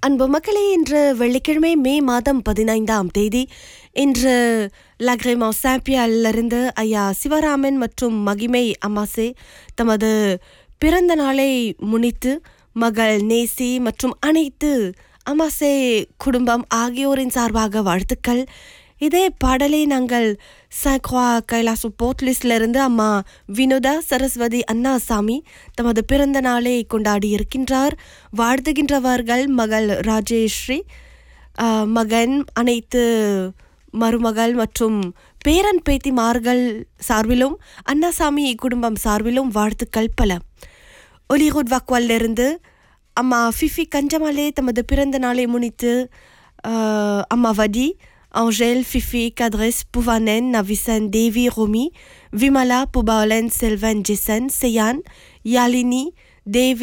அன்பு மக்களே இன்று வெள்ளிக்கிழமை மே மாதம் பதினைந்தாம் தேதி இன்று லக்ரேமா சாம்பியாலிருந்து ஐயா சிவராமன் மற்றும் மகிமை அம்மாசே தமது பிறந்த நாளை முன்னிட்டு மகள் நேசி மற்றும் அனைத்து அம்மாசே குடும்பம் ஆகியோரின் சார்பாக வாழ்த்துக்கள் இதே பாடலை நாங்கள் சக்வா கைலாசு போர்ட்லிஸ்டிலிருந்து அம்மா வினோதா சரஸ்வதி அண்ணாசாமி தமது பிறந்த நாளை கொண்டாடி இருக்கின்றார் வாழ்த்துகின்றவர்கள் மகள் ராஜேஸ்ரீ ஆஹ், மகன் அனைத்து மருமகள் மற்றும் பேரன் பேத்திமார்கள் சார்பிலும் அண்ணாசாமி குடும்பம் சார்பிலும் வாழ்த்துக்கள் பல ஒலிகுட் வாக்வாலிருந்து அம்மா ஃபிஃபி கஞ்சமாலே தமது பிறந்த நாளை முன்னிட்டு ஆஹ், அம்மா வடி Angèle, Fifi, Cadres, Pouvanen, Navisan, Devi, Romi, Vimala, Pubaolen, Selvan, Jason, Seyan, Yalini, Devi,